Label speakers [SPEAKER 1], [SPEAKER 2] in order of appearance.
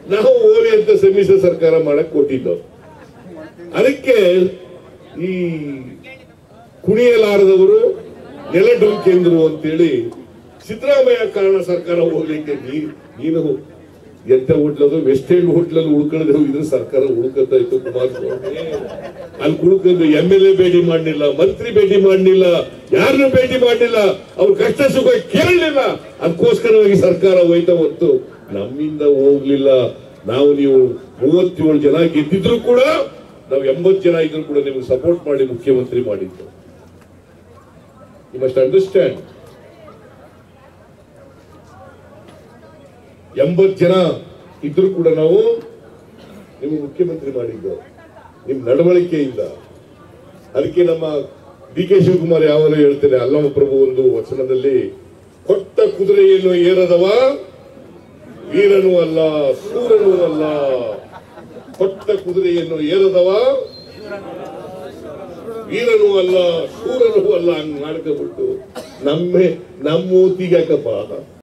[SPEAKER 1] ನಾವು ಓಲಿ ಅಂತ ಸಮ್ಮಿಶ್ರ ಸರ್ಕಾರ ಮಾಡಕ್ ಕೊಟ್ಟಿದ್ದು ಅದಕ್ಕೆ ಈ ಕುಣಿಯಲಾರದವರು ನೆಲ ಡೊಂಕೆಂದ್ರು ಅಂತೇಳಿ ಸಿದ್ದರಾಮಯ್ಯ ಕಾರಣ ಸರ್ಕಾರ ಹೋಗ್ಲಿಕ್ಕೆ ನೀ- ನೀನು ಎಂತ ಹೋಟ್ಲದು ವೆಸ್ಟ್ ಎಂಡ್ ಹೋಟ್ಲಲ್ಲಿ ಉಳ್ಕೊಳ್ಳದೆ ಹೋಗಿದ್ರೆ ಸರ್ಕಾರ ಉಳ್ಕೊತಾ ಇತ್ತು ಕುಮಾರಸ್ವಾಮಿ ಅಲ್ಲಿ ಕುಳ್ಕೊಂಡು ಎಂ ಎಲ್ ಎ ಭೇಟಿ ಮಾಡಲಿಲ್ಲ ಮಂತ್ರಿ ಭೇಟಿ ಮಾಡಲಿಲ್ಲ ಯಾರನ್ನು ಭೇಟಿ ಮಾಡಲಿಲ್ಲ ಅವ್ರ ಕಷ್ಟ ಸುಖ ಕೇಳಲಿಲ್ಲ ಅದಕ್ಕೋಸ್ಕರವಾಗಿ ಸರ್ಕಾರ ಹೋಯ್ತಾ ಹೊತ್ತು ನಮ್ಮಿಂದ ಹೋಗ್ಲಿಲ್ಲ ನಾವು ನೀವು ಮೂವತ್ತೇಳು ಜನ ಗೆದ್ದಿದ್ರು ಕೂಡ ನಾವು ಎಂಬತ್ತು ಜನ ಇದ್ರು ಕೂಡ ನಿಮ್ಗೆ ಸಪೋರ್ಟ್ ಮಾಡಿ ಮುಖ್ಯಮಂತ್ರಿ ಮಾಡಿದ್ದು ಯು ಮಸ್ಟ್ ಅಂಡರ್ಸ್ಟ್ಯಾಂಡ್ ಎಂಬತ್ತು ಜನ ಇದ್ರು ಕೂಡ ನಾವು ನಿಮ್ಗೆ ಮುಖ್ಯಮಂತ್ರಿ ಮಾಡಿದ್ದು ನಿಮ್ ನಡವಳಿಕೆಯಿಂದ ಅದಕ್ಕೆ ನಮ್ಮ ಡಿ ಕೆ ಶಿವಕುಮಾರ್ ಯಾವಾಗಲೂ ಹೇಳ್ತೇನೆ ಅಲ್ಲಮ ಪ್ರಭು ಒಂದು ವಚನದಲ್ಲಿ ಕೊಟ್ಟ ಕುದುರೆಯನ್ನು ಏರದವ ವೀರನೂ ಅಲ್ಲ ಸೂರನೂ ಅಲ್ಲ ಕೊಟ್ಟ ಕುದುರೆಯನ್ನು ಏರದವ ವೀರನೂ ಅಲ್ಲ ಶೂರನೂ ಅಲ್ಲ ಹಂಗ್ ಮಾಡ್ಕೊಬಿಟ್ಟು ನಮ್ಮ ನಮ್ಮ ಮೂತಿಗೆ ಯಾಕಪ್ಪ